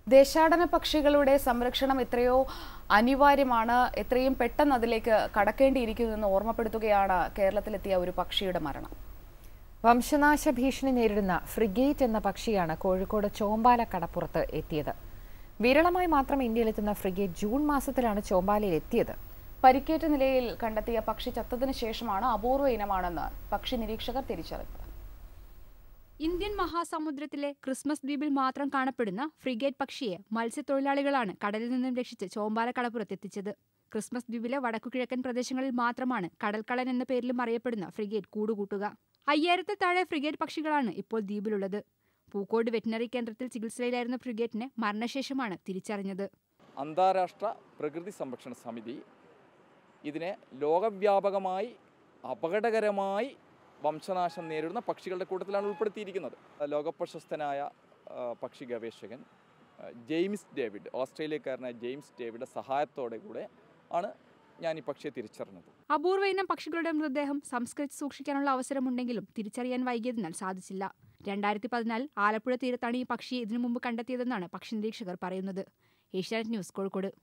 ദേശാടന പക്ഷികളുടെ സംരക്ഷണം എത്രയോ അനിവാര്യമാണ് എത്രയും പെട്ടെന്ന് അതിലേക്ക് കടക്കേണ്ടിയിരിക്കുന്നുവെന്ന് ഓർമ്മപ്പെടുത്തുകയാണ് കേരളത്തിലെത്തിയ ഒരു പക്ഷിയുടെ മരണം വംശനാശ ഭീഷണി നേരിടുന്ന ഫ്രിഗേറ്റ് എന്ന പക്ഷിയാണ് കോഴിക്കോട് ചോമ്പാല കടപ്പുറത്ത് എത്തിയത് വിരളമായി മാത്രം ഇന്ത്യയിലെത്തുന്ന ഫ്രിഗേറ്റ് ജൂൺ മാസത്തിലാണ് ചോമ്പാലയിൽ എത്തിയത് പരിക്കേറ്റ നിലയിൽ കണ്ടെത്തിയ പക്ഷി ചത്തതിനു ശേഷമാണ് അപൂർവ ഇനമാണെന്ന് പക്ഷി നിരീക്ഷകർ തിരിച്ചറിഞ്ഞത് ഇന്ത്യൻ മഹാസമുദ്രത്തിലെ ക്രിസ്മസ് ദ്വീപിൽ മാത്രം കാണപ്പെടുന്ന ഫ്രിഗേറ്റ് പക്ഷിയെ മത്സ്യത്തൊഴിലാളികളാണ് കടലിൽ നിന്നും രക്ഷിച്ച് ചോമ്പാല കടപ്പുറത്തെത്തിച്ചത് ക്രിസ്മസ് ദ്വീപിലെ വടക്കുകിഴക്കൻ പ്രദേശങ്ങളിൽ മാത്രമാണ് കടൽക്കള്ളൻ എന്ന പേരിലും അറിയപ്പെടുന്ന ഫ്രിഗേറ്റ് കൂടുകൂട്ടുക അയ്യായിരത്തിൽ താഴെ ഫ്രിഗേറ്റ് പക്ഷികളാണ് ഇപ്പോൾ ദ്വീപിലുള്ളത് പൂക്കോട് വെറ്റിനറി കേന്ദ്രത്തിൽ ചികിത്സയിലായിരുന്ന ഫ്രിഗേറ്റിനെ മരണശേഷമാണ് തിരിച്ചറിഞ്ഞത് അന്താരാഷ്ട്ര പ്രകൃതി സംരക്ഷണ സമിതി ഇതിനെ ലോകവ്യാപകമായി അപകടകരമായി വംശനാശം നേരിടുന്ന പക്ഷികളുടെ കൂട്ടത്തിലാണ് ഉൾപ്പെടുത്തിയിരിക്കുന്നത് ലോകപ്രശസ്തനായ ആ, പക്ഷി ഗവേഷകൻ ആ, ജെയിംസ് ഡേവിഡ് ഓസ്ട്രേലിയക്കാരനായ ജെയിംസ് ഡേവിഡ് സഹായത്തോടെ കൂടെ ആണ് ഞാൻ ഈ പക്ഷിയെ തിരിച്ചറിഞ്ഞത് അപൂർവ ഇനം പക്ഷികളുടെ മൃതദേഹം സംസ്കരിച്ച് സൂക്ഷിക്കാനുള്ള അവസരമുണ്ടെങ്കിലും തിരിച്ചറിയാൻ വൈകിയതിനാൽ സാധിച്ചില്ല രണ്ടായിരത്തി പതിനാലിൽ ആലപ്പുഴ തീരത്താണ് ഈ പക്ഷിയെ ഇതിനു മുമ്പ് കണ്ടെത്തിയതെന്നാണ് പക്ഷി നിരീക്ഷകർ പറയുന്നത് ഏഷ്യാനെറ്റ് ന്യൂസ് കോഴിക്കോട്